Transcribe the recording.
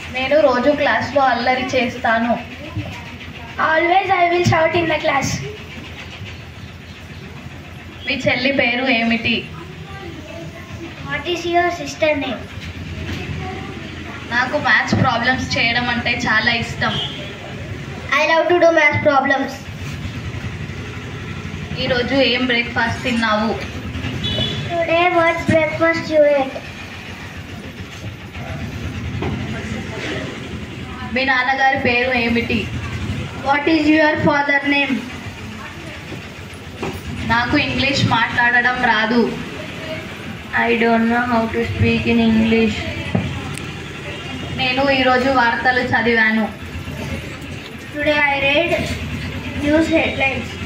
నేను రోజు క్లాస్లో అల్లరి చేస్తాను always I will shout in the class మీ చెల్లి పేరు ఏమిటి what is your sister name నాకు మ్యాథ్స్ ప్రాబ్లమ్స్ చేయడం అంటే చాలా ఇష్టం I love to do maths problems ఈరోజు ఏం బ్రేక్ఫాస్ట్ తిన్నావు today what breakfast you ate మీ నాన్నగారి పేరు ఏమిటి what is your father name నాకు ఇంగ్లీష్ మాట్లాడడం రాదు I don't know how to speak in English నేను ఈరోజు వార్తలు చదివాను today I red news headlines